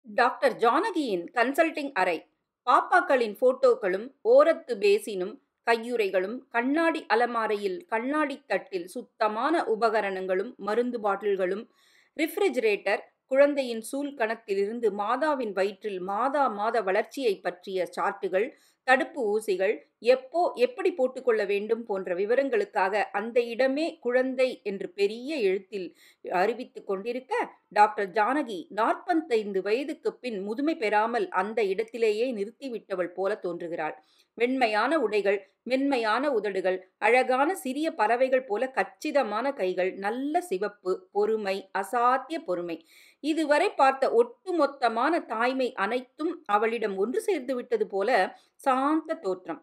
doctor ஜானகியின் consulting அறை பாப்பாக்களின் போட்டோக்களும் ஓரத்து பேசினும் கையுறைகளும் கண்ணாடி அலமாரையில் கண்ணாடி தட்டில் சுத்தமான உபகரணங்களும் மருந்து பாட்டில்களும் ரிஃப்ரிஜிரேட்டர் குழந்தையின் சூல் கணத்திலிருந்து மாதாவின் வயிற்றில் மாதா மாத வளர்ச்சியை பற்றிய சார்ட்டுகள் தடுப்பு ஊசிகள் எப்போ எப்படி போட்டுக்கொள்ள வேண்டும் போன்ற விவரங்களுக்காக அந்த இடமே குழந்தை என்று பெரிய எழுத்தில் அறிவித்துக் கொண்டிருக்க டாக்டர் ஜானகி நாற்பத்தைந்து வயதுக்கு பின் முதுமை பெறாமல் அந்த இடத்திலேயே நிறுத்திவிட்டவள் போல தோன்றுகிறாள் வெண்மையான உடைகள் மென்மையான உதடுகள் அழகான சிறிய பறவைகள் போல கச்சிதமான கைகள் நல்ல சிவப்பு பொறுமை அசாத்திய பொறுமை இதுவரை பார்த்த ஒட்டுமொத்தமான தாய்மை அனைத்தும் அவளிடம் ஒன்று சேர்ந்து விட்டது போல சாந்த தோற்றம்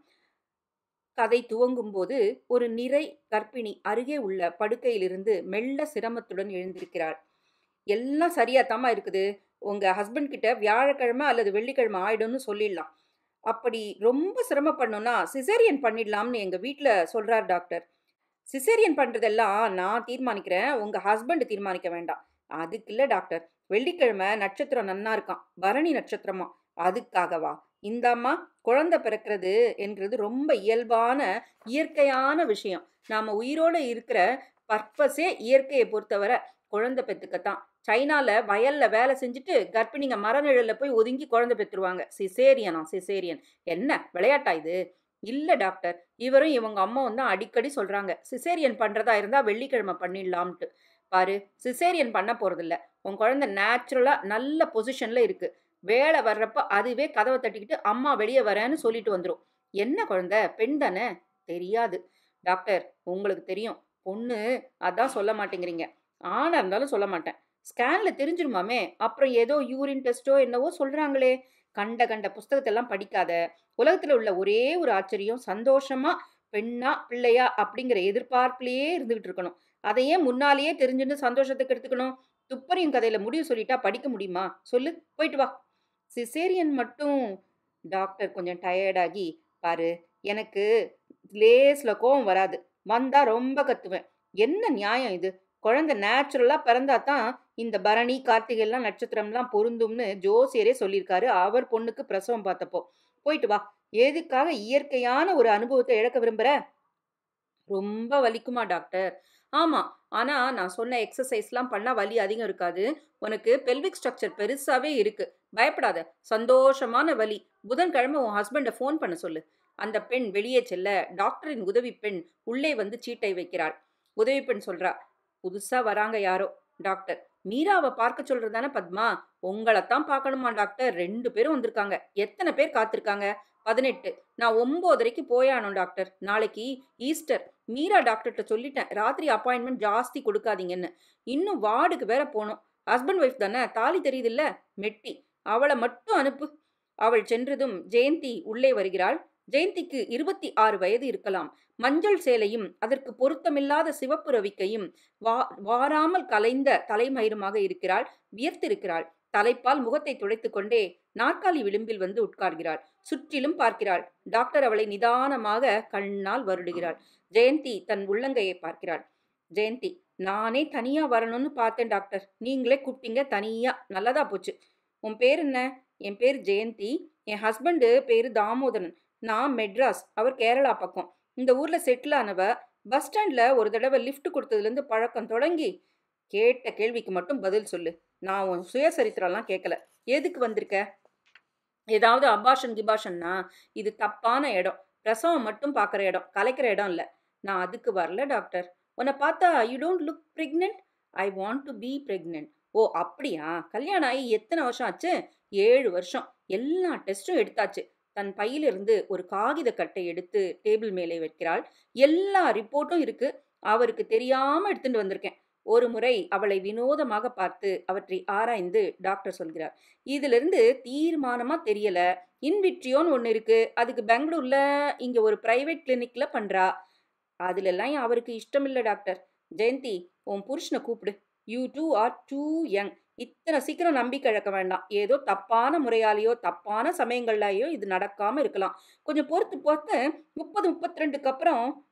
கதை துவங்கும் போது ஒரு நிறை கர்ப்பிணி அருகே உள்ள படுக்கையிலிருந்து மெல்ல சிரமத்துடன் எழுந்திருக்கிறாள் எல்லாம் சரியா தாமா இருக்குது உங்க ஹஸ்பண்ட் கிட்ட வியாழக்கிழமை அல்லது வெள்ளிக்கிழமை ஆயிடும்னு சொல்லிடலாம் அப்படி ரொம்ப சிரமப்படணும்னா சிசேரியன் பண்ணிடலாம்னு எங்க வீட்டில் சொல்றார் டாக்டர் சிசேரியன் பண்றதெல்லாம் நான் தீர்மானிக்கிறேன் உங்க ஹஸ்பண்ட் தீர்மானிக்க வேண்டாம் அதுக்கு இல்லை டாக்டர் வெள்ளிக்கிழமை நட்சத்திரம் நன்னா இருக்கான் பரணி நட்சத்திரமா அதுக்காகவா இந்த அம்மா குழந்தை பிறக்கிறது என்கிறது ரொம்ப இயல்பான இயற்கையான விஷயம் நாம உயிரோட இருக்கிற பர்பஸே இயற்கையை பொறுத்தவரை குழந்தை பெத்துக்கத்தான் சைனால வயல்ல வேலை செஞ்சுட்டு கர்ப்பிணிங்க மரநிழல்ல போய் ஒதுங்கி குழந்தை பெற்றுருவாங்க சிசேரியனா சிசேரியன் என்ன விளையாட்டா இது இல்ல டாக்டர் இவரும் இவங்க அம்மாவும் தான் அடிக்கடி சொல்றாங்க சிசேரியன் பண்றதா இருந்தா வெள்ளிக்கிழமை பண்ணிடலாம்ட்டு பாரு சிசேரியன் பண்ண போறதில்ல உன் குழந்தை நேச்சுரலா நல்ல பொசிஷன்ல இருக்கு வேலை வர்றப்ப அதுவே கதவை தட்டிக்கிட்டு அம்மா வெளியே வரேன்னு சொல்லிட்டு வந்துடும் என்ன குழந்தை பெண் தானே தெரியாது டாக்டர் உங்களுக்கு தெரியும் பொண்ணு அதான் சொல்ல மாட்டேங்கிறீங்க ஆணா இருந்தாலும் சொல்ல மாட்டேன் ஸ்கேன்ல தெரிஞ்சிருமாமே அப்புறம் ஏதோ யூரின் டெஸ்ட்டோ என்னவோ சொல்றாங்களே கண்ட கண்ட புஸ்தகத்தெல்லாம் படிக்காத உலகத்துல உள்ள ஒரே ஒரு ஆச்சரியம் சந்தோஷமா பெண்ணா பிள்ளையா அப்படிங்கிற எதிர்பார்ப்புலயே இருந்துகிட்டு இருக்கணும் அதையே முன்னாலேயே தெரிஞ்சுன்னு சந்தோஷத்துக்கு எடுத்துக்கணும் துப்பறியும் கதையில முடிவு சொல்லிட்டா படிக்க முடியுமா சொல்லு போயிட்டு வா சிசேரியன் மட்டும் டாக்டர் கொஞ்சம் டயர்டாகி பாரு எனக்கு லேஸ்ல கோவம் வராது வந்தா ரொம்ப கத்துவேன் என்ன நியாயம் இது குழந்தை நேச்சுரலா பிறந்தா தான் இந்த பரணி கார்த்திகை எல்லாம் நட்சத்திரம்லாம் பொருந்தும்னு ஜோசியரே சொல்லியிருக்காரு அவர் பொண்ணுக்கு பிரசவம் பார்த்தப்போ போயிட்டு வா எதுக்காக இயற்கையான ஒரு அனுபவத்தை இழக்க விரும்புற ரொம்ப வலிக்குமா டாக்டர் ஆமா ஆனா நான் சொன்ன எக்ஸசைஸ்லாம் பண்ணா வலி அதிகம் இருக்காது உனக்கு பெல்விக் ஸ்ட்ரக்சர் பெருசாவே இருக்கு பயப்படாத சந்தோஷமான வலி புதன்கிழமை உன் ஹஸ்பண்டை ஃபோன் பண்ண சொல்லு அந்த பெண் வெளியே செல்ல டாக்டரின் உதவி பெண் உள்ளே வந்து சீட்டை வைக்கிறாள் உதவி பெண் சொல்றா புதுசா வராங்க யாரோ டாக்டர் மீராவை பார்க்க சொல்றதானே பத்மா உங்களைத்தான் பார்க்கணுமா டாக்டர் ரெண்டு பேரும் வந்திருக்காங்க எத்தனை பேர் காத்திருக்காங்க பதினெட்டு நான் ஒம்போதரைக்கு போயானோம் டாக்டர் நாளைக்கு ஈஸ்டர் மீரா டாக்டர்கிட்ட சொல்லிட்டேன் ராத்திரி அப்பாயின்மெண்ட் ஜாஸ்தி கொடுக்காதீங்கன்னு இன்னும் வார்டுக்கு வேற போகணும் ஹஸ்பண்ட் ஒய்ஃப் தானே தாலி தெரியுதில்ல மெட்டி அவளை மட்டும் அனுப்பு அவள் சென்றதும் ஜெயந்தி உள்ளே வருகிறாள் ஜெயந்திக்கு இருபத்தி ஆறு வயது இருக்கலாம் மஞ்சள் சேலையும் அதற்கு பொருத்தமில்லாத சிவப்பு ரவிக்கையும் வா வாராமல் கலைந்த தலைமயிருமாக இருக்கிறாள் வியர்த்திருக்கிறாள் தலைப்பால் முகத்தை துடைத்து கொண்டே நாற்காலி விளிம்பில் வந்து உட்கார்கிறாள் சுற்றிலும் பார்க்கிறாள் டாக்டர் அவளை நிதானமாக கண்ணால் வருடுகிறாள் ஜெயந்தி தன் உள்ளங்கையை பார்க்கிறாள் ஜெயந்தி நானே தனியா வரணும்னு பார்த்தேன் டாக்டர் நீங்களே கூப்பிட்டீங்க தனியா நல்லதா போச்சு உன் பேர் என்ன என் பேர் ஜெயந்தி என் ஹஸ்பண்டு பேரு தாமோதரன் நான் மெட்ராஸ் அவர் கேரளா பக்கம் இந்த ஊர்ல செட்டில் ஆனவ பஸ் ஸ்டாண்ட்ல ஒரு தடவை லிஃப்ட் கொடுத்ததுலேருந்து பழக்கம் தொடங்கி கேட்ட கேள்விக்கு மட்டும் பதில் சொல்லு நான் உன் சுயசரித்திரம்லாம் கேட்கல எதுக்கு வந்திருக்க ஏதாவது அபாஷன் கிபாஷன்னா இது தப்பான இடம் பிரசவம் மட்டும் பார்க்குற இடம் கலைக்கிற இடம் இல்லை நான் அதுக்கு வரல டாக்டர் உன்னை பார்த்தா you don't look pregnant I want to be pregnant ஓ அப்படியா கல்யாணம் ஆகி எத்தனை வருஷம் ஆச்சு ஏழு வருஷம் எல்லா டெஸ்ட்டும் எடுத்தாச்சு தன் பையிலிருந்து ஒரு காகித கட்டை எடுத்து டேபிள் மேலே வைக்கிறாள் எல்லா ரிப்போர்ட்டும் இருக்கு அவருக்கு தெரியாம எடுத்துட்டு வந்திருக்கேன் ஒரு முறை அவளை வினோதமாக பார்த்து அவற்றை ஆராய்ந்து டாக்டர் சொல்கிறார் இதிலிருந்து தீர்மானமா தெரியல இன்விட்ரியோன்னு ஒன்று இருக்கு அதுக்கு பெங்களூர்ல இங்க ஒரு பிரைவேட் கிளினிக்ல பண்றா அதுலெல்லாம் அவருக்கு இஷ்டம் இல்லை டாக்டர் ஜெயந்தி உன் புருஷனை கூப்பிடு you two are too young இத்தனை சீக்கிரம் நம்பிக்கை இழக்க வேண்டாம் ஏதோ தப்பான முறையாலேயோ தப்பான சமயங்கள்லாயோ இது நடக்காம இருக்கலாம் கொஞ்சம் பொறுத்து பொறுத்து முப்பது முப்பத்தி ரெண்டுக்கு அப்புறம்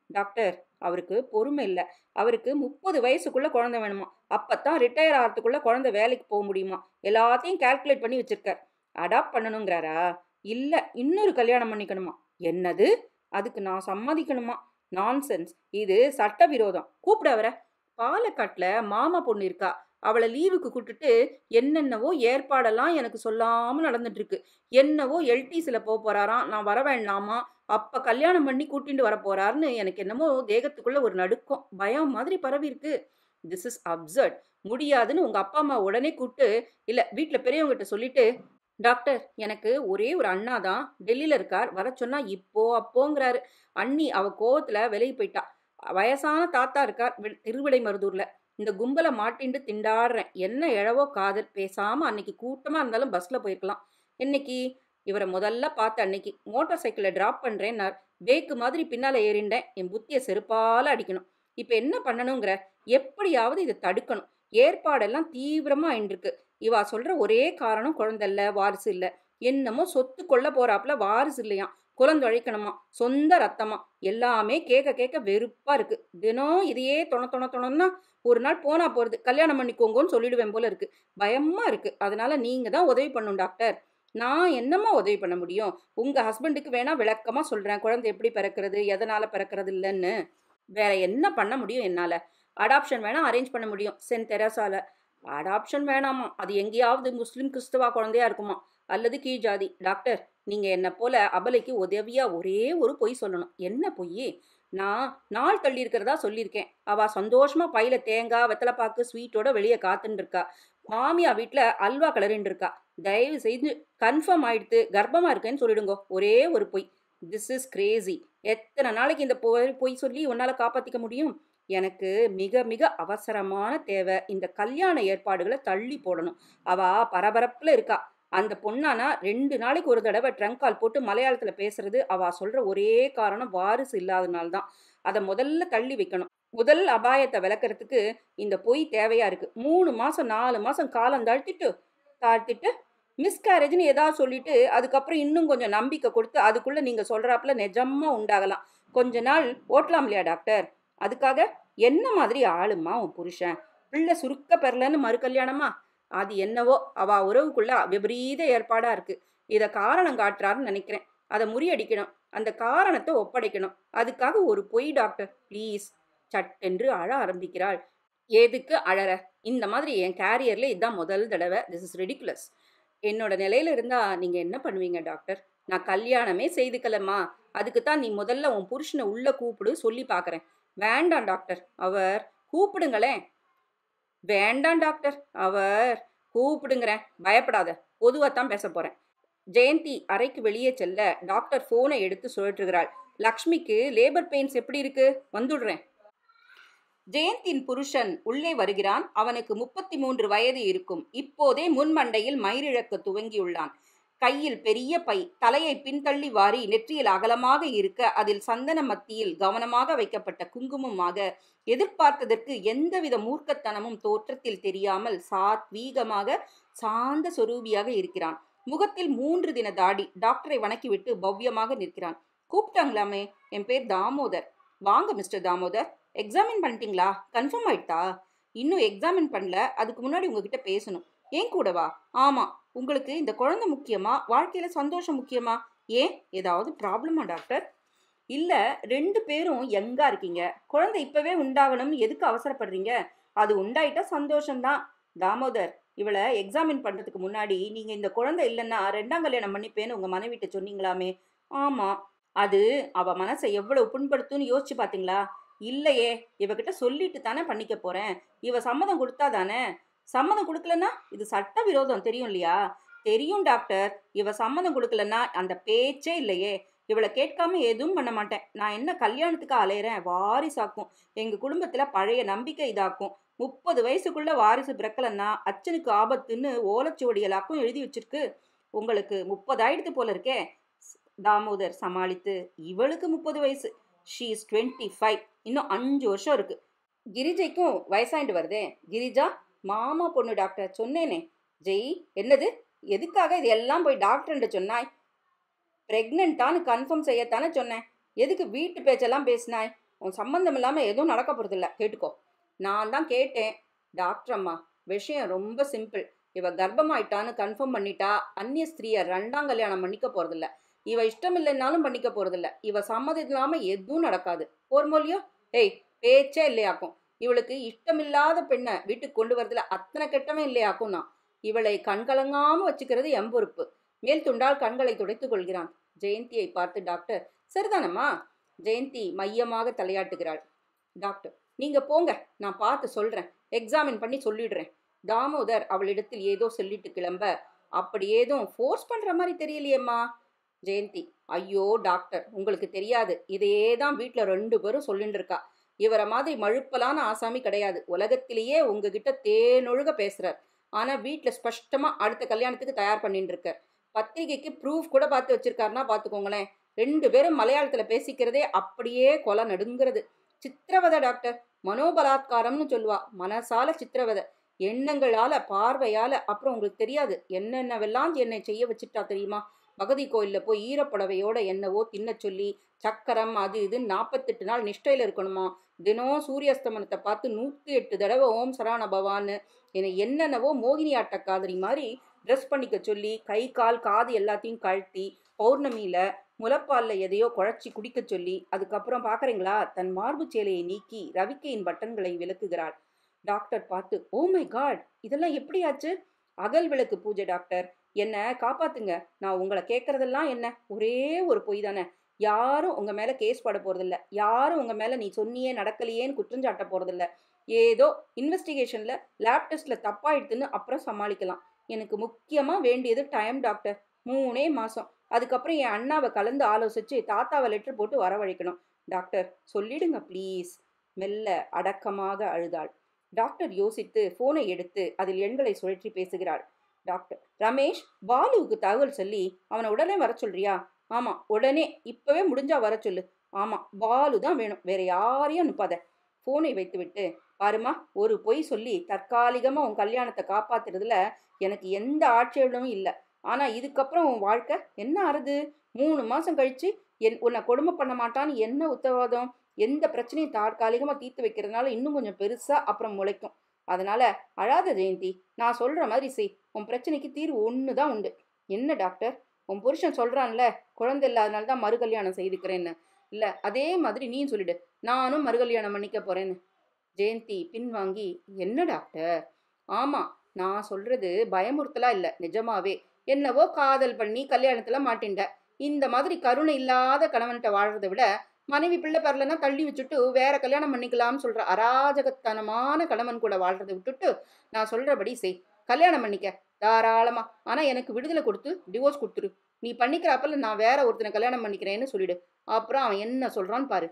டாக்டர் அவருக்கு பொறுமை இல்லை அவருக்கு முப்பது வயசுக்குள்ள குழந்தை வேணுமா அப்பதான் ரிட்டையர் ஆகிறதுக்குள்ள குழந்தை வேலைக்கு போக முடியுமா எல்லாத்தையும் கால்குலேட் பண்ணி வச்சிருக்கார் அடாப்ட் பண்ணணுங்கிறாரா இல்ல இன்னொரு கல்யாணம் பண்ணிக்கணுமா என்னது அதுக்கு நான் சம்மதிக்கணுமா நான்சென்ஸ் இது சட்டவிரோதம் கூப்பிட அவரை பாலக்காட்டில் மாமா பொண்ணு இருக்கா அவளை லீவுக்கு கூட்டுட்டு என்னென்னவோ ஏற்பாடெல்லாம் எனக்கு சொல்லாம நடந்துட்டு இருக்கு என்னவோ எல்டிசியில் போக போறாராம் நான் வர வேண்டாமா அப்ப கல்யாணம் பண்ணி கூட்டிட்டு வர போறாருன்னு எனக்கு என்னமோ தேகத்துக்குள்ள ஒரு நடுக்கம் பயம் மாதிரி பரவி இருக்கு திஸ் இஸ் அப்சர்ட் முடியாதுன்னு உங்க அப்பா அம்மா உடனே கூப்பிட்டு இல்ல வீட்டில் பெரியவங்ககிட்ட சொல்லிட்டு டாக்டர் எனக்கு ஒரே ஒரு அண்ணா தான் டெல்லியில் இருக்கார் வர சொன்னா இப்போ அப்போங்கிறாரு அண்ணி அவ கோவத்துல விலகி போயிட்டா வயசான தாத்தா இருக்கார் வி- திருவிடை மருதூர்ல இந்த கும்பலை மாட்டிண்டு திண்டாடுறேன் என்ன எழவோ காதல் பேசாம அன்னைக்கு கூட்டமா இருந்தாலும் பஸ்ல போயிருக்கலாம் இன்னைக்கு இவரை முதல்ல பார்த்த அன்னைக்கு மோட்டார் சைக்கிளை டிராப் பண்றேன்னார் பேக்கு மாதிரி பின்னால ஏறிண்டேன் என் புத்திய செருப்பால அடிக்கணும் இப்ப என்ன பண்ணணுங்கிற எப்படியாவது இதை தடுக்கணும் ஏற்பாடெல்லாம் தீவிரமா ஆயிண்டிருக்கு இவா சொல்ற ஒரே காரணம் குழந்தை இல்ல வாரிசு இல்ல என்னமோ சொத்து கொள்ள போறாப்புல வாரிசு இல்லையாம் குழந்தொழைக்கணுமா சொந்த ரத்தமா எல்லாமே கேட்க கேட்க வெறுப்பா இருக்கு தினம் இதையே தொண தொண தொணன்னா ஒரு நாள் போனா போறது கல்யாணம் பண்ணிக்கோங்கன்னு சொல்லிடுவேன் போல இருக்கு பயமா இருக்கு அதனால நீங்க தான் உதவி பண்ணும் டாக்டர் நான் என்னம்மா உதவி பண்ண முடியும் உங்க ஹஸ்பண்டுக்கு வேணா விளக்கமா சொல்றேன் குழந்தை எப்படி பிறக்கிறது எதனால பிறக்கிறது இல்லைன்னு வேற என்ன பண்ண முடியும் என்னால அடாப்ஷன் வேணா அரேஞ்ச் பண்ண முடியும் சென்ட் தெரசால அடாப்ஷன் வேணாமா அது எங்கேயாவது முஸ்லிம் கிறிஸ்துவா குழந்தையா இருக்குமா அல்லது கீழ் ஜாதி டாக்டர் நீங்க என்ன போல அபலைக்கு உதவியா ஒரே ஒரு பொய் சொல்லணும் என்ன பொய் நான் நாள் தள்ளி இருக்கிறதா சொல்லியிருக்கேன் அவ சந்தோஷமா பையில தேங்காய் வெத்தலைப்பாக்கு ஸ்வீட்டோட வெளியே காத்துன்னு இருக்கா மாமியா வீட்ல அல்வா கலரின்னு இருக்கா தயவு செய்து கன்ஃபார்ம் ஆயிடுத்து கர்ப்பமா இருக்கேன்னு சொல்லிடுங்க ஒரே ஒரு பொய் திஸ் இஸ் கிரேசி எத்தனை நாளைக்கு இந்த பொய் பொய் சொல்லி உன்னால காப்பாத்திக்க முடியும் எனக்கு மிக மிக அவசரமான தேவை இந்த கல்யாண ஏற்பாடுகளை தள்ளி போடணும் அவ பரபரப்புல இருக்கா அந்த பொண்ணானா ரெண்டு நாளைக்கு ஒரு தடவை ட்ரங்க் கால் போட்டு மலையாளத்துல பேசுறது அவ சொல்ற ஒரே காரணம் வாரிசு இல்லாதனால தான் அதை முதல்ல தள்ளி வைக்கணும் முதல் அபாயத்தை விளக்கறதுக்கு இந்த பொய் தேவையா இருக்கு மூணு மாசம் நாலு மாசம் காலம் தாழ்த்திட்டு தாழ்த்திட்டு மிஸ்கேரேஜ்னு ஏதாவது சொல்லிட்டு அதுக்கப்புறம் இன்னும் கொஞ்சம் நம்பிக்கை கொடுத்து அதுக்குள்ள நீங்க சொல்றாப்புல நிஜமா உண்டாகலாம் கொஞ்ச நாள் ஓட்டலாம் இல்லையா டாக்டர் அதுக்காக என்ன மாதிரி ஆளுமா உன் புருஷன் பிள்ளை சுருக்க பெறலன்னு மறு கல்யாணமா அது என்னவோ அவ உறவுக்குள்ள விபரீத ஏற்பாடா இருக்கு இத காரணம் காட்டுறாருன்னு நினைக்கிறேன் அதை முறியடிக்கணும் அந்த காரணத்தை ஒப்படைக்கணும் அதுக்காக ஒரு பொய் டாக்டர் ப்ளீஸ் சட்டென்று அழ ஆரம்பிக்கிறாள் எதுக்கு அழற இந்த மாதிரி என் கேரியர்ல இதுதான் முதல் தடவை திஸ் இஸ் ரெடிகுலஸ் என்னோட நிலையில இருந்தா நீங்க என்ன பண்ணுவீங்க டாக்டர் நான் கல்யாணமே செய்துக்கலம்மா அதுக்கு தான் நீ முதல்ல உன் புருஷனை உள்ள கூப்பிடு சொல்லி பார்க்கறேன் வேண்டாம் டாக்டர் அவர் கூப்பிடுங்களேன் வேண்டாம் டாக்டர் அவர் கூப்பிடுங்கிறேன் பயப்படாத பொதுவாக தான் பேச போறேன் ஜெயந்தி அறைக்கு வெளியே செல்ல டாக்டர் ஃபோனை எடுத்து சுழற்றுகிறாள் லக்ஷ்மிக்கு லேபர் பெயின்ஸ் எப்படி இருக்கு வந்துடுறேன் ஜெயந்தின் புருஷன் உள்ளே வருகிறான் அவனுக்கு முப்பத்தி மூன்று வயது இருக்கும் இப்போதே முன்மண்டையில் மயிரிழக்க துவங்கியுள்ளான் கையில் பெரிய பை தலையை பின்தள்ளி வாரி நெற்றியில் அகலமாக இருக்க அதில் சந்தன மத்தியில் கவனமாக வைக்கப்பட்ட குங்குமமாக எதிர்பார்த்ததற்கு எந்தவித மூர்க்கத்தனமும் தோற்றத்தில் தெரியாமல் சாத்வீகமாக சாந்த சொரூபியாக இருக்கிறான் முகத்தில் மூன்று தின தாடி டாக்டரை வணக்கிவிட்டு பவ்யமாக நிற்கிறான் கூப்பிட்டாங்களாமே என் பேர் தாமோதர் வாங்க மிஸ்டர் தாமோதர் எக்ஸாமின் பண்ணிட்டீங்களா கன்ஃபார்ம் ஆயிட்டா இன்னும் எக்ஸாமின் பண்ணல அதுக்கு முன்னாடி உங்ககிட்ட பேசணும் ஏன் கூடவா ஆமா உங்களுக்கு இந்த குழந்தை முக்கியமா வாழ்க்கையில சந்தோஷம் முக்கியமா ஏன் ஏதாவது ப்ராப்ளமா டாக்டர் இல்ல ரெண்டு பேரும் யங்கா இருக்கீங்க குழந்தை இப்பவே உண்டாகணும்னு எதுக்கு அவசரப்படுறீங்க அது உண்டாயிட்டா சந்தோஷம்தான் தாமோதர் இவளை எக்ஸாமின் பண்றதுக்கு முன்னாடி நீங்க இந்த குழந்தை இல்லைன்னா ரெண்டாம் கல்யாணம் பண்ணிப்பேன்னு உங்க மனைவிட்ட சொன்னீங்களாமே ஆமா அது அவ மனசை எவ்வளவு புண்படுத்தும்னு யோசிச்சு பாத்தீங்களா இல்லையே இவகிட்ட சொல்லிட்டு தானே பண்ணிக்க போறேன் இவ சம்மதம் கொடுத்தா தானே சம்மதம் கொடுக்கலன்னா இது சட்ட விரோதம் தெரியும் இல்லையா தெரியும் டாக்டர் இவ சம்மதம் கொடுக்கலன்னா அந்த பேச்சே இல்லையே இவளை கேட்காம எதுவும் பண்ண மாட்டேன் நான் என்ன கல்யாணத்துக்கு அலையிறேன் வாரிசாக்கும் எங்க குடும்பத்துல பழைய நம்பிக்கை இதாக்கும் முப்பது வயசுக்குள்ள வாரிசு பிறக்கலன்னா அச்சனுக்கு ஆபத்துன்னு ஓலைச்சுவடிகளாக்கும் எழுதி வச்சிருக்கு உங்களுக்கு முப்பது ஆயிடுத்து போல இருக்கே தாமோதர் சமாளித்து இவளுக்கு முப்பது வயசு ஷீ இஸ் டுவெண்ட்டி ஃபைவ் இன்னும் அஞ்சு வருஷம் இருக்கு கிரிஜைக்கும் வயசாயிட்டு வருதே கிரிஜா மாமா பொண்ணு டாக்டர் சொன்னேனே ஜெய் என்னது எதுக்காக இது எல்லாம் போய் டாக்டர்ன்ட்டு சொன்னாய் ப்ரெக்னென்ட்டான்னு கன்ஃபார்ம் செய்யத்தானே சொன்னேன் எதுக்கு வீட்டு பேச்செல்லாம் பேசினாய் உன் சம்மந்தம் இல்லாமல் எதுவும் நடக்க போகிறதில்ல கேட்டுக்கோ நான் தான் கேட்டேன் டாக்டர் அம்மா விஷயம் ரொம்ப சிம்பிள் இவ கர்ப்பமாயிட்டான்னு கன்ஃபார்ம் பண்ணிட்டா அந்நிய ஸ்திரீயை ரெண்டாம் கல்யாணம் பண்ணிக்க போகிறதில்ல இவ இஷ்டம் இல்லைன்னாலும் பண்ணிக்க போகிறதில்ல இவ சம்மதம் இல்லாமல் எதுவும் நடக்காது போர்மோலியோ ஏய் பேச்சே இல்லையாக்கும் இவளுக்கு இஷ்டமில்லாத பெண்ணை வீட்டுக்கு கொண்டு வரதுல அத்தனை கெட்டவன் இல்லையாக்கும் நான் இவளை கண்கலங்காம வச்சுக்கிறது என் பொறுப்பு மேல் துண்டால் கண்களை துடைத்துக் கொள்கிறான் ஜெயந்தியை பார்த்து டாக்டர் சரிதானம்மா ஜெயந்தி மையமாக தலையாட்டுகிறாள் டாக்டர் நீங்க போங்க நான் பார்த்து சொல்றேன் எக்ஸாமின் பண்ணி சொல்லிடுறேன் தாமோதர் அவளிடத்தில் ஏதோ சொல்லிட்டு கிளம்ப அப்படி ஏதோ ஃபோர்ஸ் பண்ற மாதிரி தெரியலையேம்மா ஜெயந்தி ஐயோ டாக்டர் உங்களுக்கு தெரியாது இதையே தான் வீட்டில் ரெண்டு பேரும் சொல்லிட்டு இருக்கா இவரை மாதிரி மழுப்பலான ஆசாமி கிடையாது உலகத்திலேயே உங்ககிட்ட தேனொழுக பேசுறார் ஆனா வீட்டில் ஸ்பஷ்டமா அடுத்த கல்யாணத்துக்கு தயார் பண்ணிட்டு இருக்கார் பத்திரிகைக்கு ப்ரூஃப் கூட பார்த்து வச்சிருக்காருன்னா பார்த்துக்கோங்களேன் ரெண்டு பேரும் மலையாளத்தில் பேசிக்கிறதே அப்படியே கொலை நடுங்கிறது சித்திரவதை டாக்டர் மனோபலாத்காரம்னு சொல்லுவா மனசால சித்திரவதை எண்ணங்களால பார்வையால அப்புறம் உங்களுக்கு தெரியாது என்னென்னவெல்லாம் என்னை செய்ய வச்சுட்டா தெரியுமா பகதி கோயிலில் போய் ஈரப்புடவையோட என்னவோ தின்ன சொல்லி சக்கரம் அது இது நாற்பத்தெட்டு நாள் நிஷ்டையில் இருக்கணுமா தினம் சூரியஸ்தமனத்தை பார்த்து நூற்றி எட்டு தடவை ஓம் சரவண பவான்னு என்னை என்னென்னவோ மோகினி ஆட்ட காதலி மாதிரி ட்ரெஸ் பண்ணிக்க சொல்லி கை கால் காது எல்லாத்தையும் கழட்டி பௌர்ணமியில் முலப்பாலில் எதையோ குழச்சி குடிக்க சொல்லி அதுக்கப்புறம் பார்க்குறீங்களா தன் மார்பு சேலையை நீக்கி ரவிக்கையின் பட்டன்களை விளக்குகிறாள் டாக்டர் பார்த்து ஓ மை காட் இதெல்லாம் எப்படி ஆச்சு அகல் விளக்கு பூஜை டாக்டர் என்ன காப்பாத்துங்க நான் உங்களை கேட்கறதெல்லாம் என்ன ஒரே ஒரு பொய் தானே யாரும் உங்க மேல கேஸ் போட போறதில்ல யாரும் உங்க மேல நீ சொன்னியே நடக்கலையேன்னு குற்றஞ்சாட்ட போறதில்ல ஏதோ இன்வெஸ்டிகேஷன்ல லேப் டெஸ்ட்ல தப்பாயிடுதுன்னு அப்புறம் சமாளிக்கலாம் எனக்கு முக்கியமா வேண்டியது டைம் டாக்டர் மூணே மாசம் அதுக்கப்புறம் என் அண்ணாவை கலந்து ஆலோசிச்சு தாத்தாவை லெட்டர் போட்டு வரவழைக்கணும் டாக்டர் சொல்லிடுங்க ப்ளீஸ் மெல்ல அடக்கமாக அழுதாள் டாக்டர் யோசித்து போனை எடுத்து அதில் எண்களை சுழற்றி பேசுகிறாள் டாக்டர் ரமேஷ் பாலுவுக்கு தகவல் சொல்லி அவனை உடனே வர சொல்றியா ஆமா உடனே இப்பவே முடிஞ்சா வர சொல்லு ஆமா பாலு தான் வேணும் வேற யாரையும் அனுப்பாத போனை வைத்துவிட்டு பாருமா ஒரு பொய் சொல்லி தற்காலிகமா உன் கல்யாணத்தை காப்பாத்துறதுல எனக்கு எந்த ஆட்சேபமும் இல்லை ஆனா இதுக்கப்புறம் உன் வாழ்க்கை என்ன ஆறுது மூணு மாசம் கழிச்சு என் உன்னை கொடுமை பண்ண மாட்டான்னு என்ன உத்தரவாதம் எந்த பிரச்சனையும் தற்காலிகமாக தீர்த்து வைக்கிறதுனால இன்னும் கொஞ்சம் பெருசாக அப்புறம் முளைக்கும் அதனால அழாத ஜெயந்தி நான் சொல்கிற மாதிரி செய் உன் பிரச்சனைக்கு தீர்வு ஒன்று தான் உண்டு என்ன டாக்டர் உன் புருஷன் சொல்கிறான்ல குழந்தை இல்லாதனால தான் மறு கல்யாணம் செய்துக்கிறேன்னு இல்லை அதே மாதிரி நீயும் சொல்லிடு நானும் மறு கல்யாணம் பண்ணிக்க போகிறேன்னு ஜெயந்தி பின்வாங்கி என்ன டாக்டர் ஆமாம் நான் சொல்கிறது பயமுறுத்தலா இல்லை நிஜமாவே என்னவோ காதல் பண்ணி கல்யாணத்தில் மாட்டின்ட இந்த மாதிரி கருணை இல்லாத கணவன்கிட்ட வாழ்றதை விட மனைவி பிள்ளை பெறலன்னா தள்ளி வச்சுட்டு வேற கல்யாணம் பண்ணிக்கலாம்னு சொல்ற அராஜகத்தனமான கணவன் கூட வாழ்றதை விட்டுட்டு நான் சொல்றபடி செய் கல்யாணம் பண்ணிக்க தாராளமா ஆனா எனக்கு விடுதலை கொடுத்து டிவோர்ஸ் கொடுத்துரு நீ பண்ணிக்கிறப்பல நான் வேற ஒருத்தனை கல்யாணம் பண்ணிக்கிறேன்னு சொல்லிடு அப்புறம் அவன் என்ன சொல்றான்னு பாரு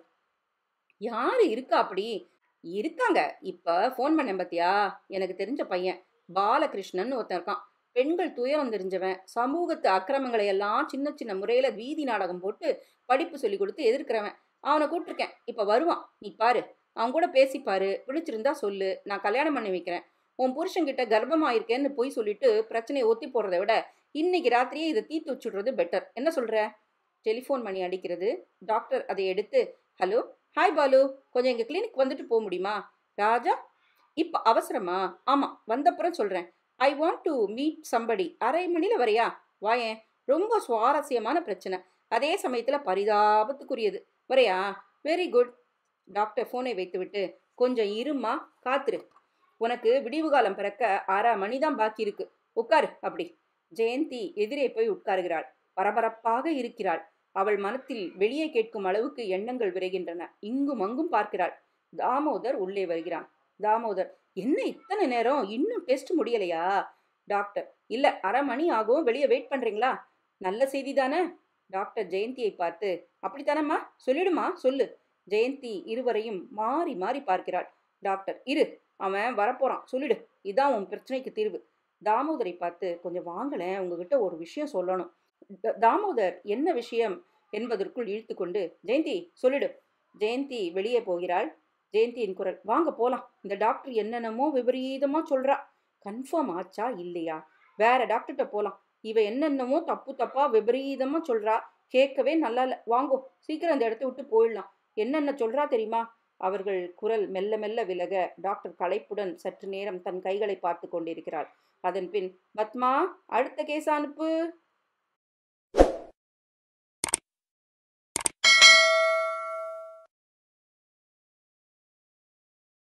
யாரு இருக்கா அப்படி இருக்காங்க இப்ப ஃபோன் பண்ணேன் பாத்தியா எனக்கு தெரிஞ்ச பையன் பாலகிருஷ்ணன் ஒருத்தன் இருக்கான் பெண்கள் துயரம் தெரிஞ்சவன் சமூகத்து அக்கிரமங்களை எல்லாம் சின்ன சின்ன முறையில வீதி நாடகம் போட்டு படிப்பு சொல்லி கொடுத்து எதிர்க்கிறவன் அவனை கூப்பிட்டுருக்கேன் இப்ப வருவான் நீ பாரு அவன் கூட பேசிப்பாரு பிடிச்சிருந்தா சொல்லு நான் கல்யாணம் பண்ணி வைக்கிறேன் உன் புருஷன்கிட்ட கர்ப்பமாயிருக்கேன்னு போய் சொல்லிட்டு பிரச்சனையை ஒத்தி போடுறதை விட இன்னைக்கு ராத்திரியே இதை தீர்த்து வச்சுடுறது பெட்டர் என்ன சொல்ற டெலிஃபோன் மணி அடிக்கிறது டாக்டர் அதை எடுத்து ஹலோ ஹாய் பாலு கொஞ்சம் எங்கள் கிளினிக் வந்துட்டு போக முடியுமா ராஜா இப்போ அவசரமா ஆமாம் வந்தப்புறம் சொல்கிறேன் I want to meet somebody அரை மணியில் வரையா வாயேன் ரொம்ப சுவாரஸ்யமான பிரச்சனை அதே சமயத்தில் பரிதாபத்துக்குரியது வரையா வெரி குட் டாக்டர் ஃபோனை வைத்துவிட்டு கொஞ்சம் இருமா காத்துரு உனக்கு விடிவு காலம் பிறக்க அரை மணி தான் பாக்கி இருக்கு உட்காரு அப்படி ஜெயந்தி எதிரே போய் உட்காருகிறாள் பரபரப்பாக இருக்கிறாள் அவள் மனத்தில் வெளியே கேட்கும் அளவுக்கு எண்ணங்கள் விரைகின்றன இங்கும் அங்கும் பார்க்கிறாள் தாமோதர் உள்ளே வருகிறான் தாமோதர் என்ன இத்தனை நேரம் இன்னும் டெஸ்ட் முடியலையா டாக்டர் இல்ல அரை மணி ஆகும் வெளியே வெயிட் பண்றீங்களா நல்ல செய்தி தானே டாக்டர் ஜெயந்தியை பார்த்து அப்படித்தானம்மா சொல்லிடுமா சொல்லு ஜெயந்தி இருவரையும் மாறி மாறி பார்க்கிறாள் டாக்டர் இரு அவன் வரப்போறான் சொல்லிடு இதான் உன் பிரச்சனைக்கு தீர்வு தாமோதரை பார்த்து கொஞ்சம் வாங்கலேன் உங்ககிட்ட ஒரு விஷயம் சொல்லணும் த- தாமோதர் என்ன விஷயம் என்பதற்குள் இழுத்து கொண்டு ஜெயந்தி சொல்லிடு ஜெயந்தி வெளியே போகிறாள் ஜெயந்தியின் குரல் வாங்க போலாம் இந்த டாக்டர் என்னென்னமோ விபரீதமா சொல்றா கன்ஃபார்ம் ஆச்சா இல்லையா வேற டாக்டர்கிட்ட போலாம் இவ என்னென்னமோ தப்பு தப்பா விபரீதமா சொல்றா கேட்கவே நல்லா இல்ல வாங்கோ சீக்கிரம் அந்த இடத்த விட்டு போயிடலாம் என்னென்ன சொல்றா தெரியுமா அவர்கள் குரல் மெல்ல மெல்ல விலக டாக்டர் களைப்புடன் சற்று நேரம் தன் கைகளை பார்த்து கொண்டிருக்கிறாள் அதன் பின் பத்மா அடுத்த கேஸ் அனுப்பு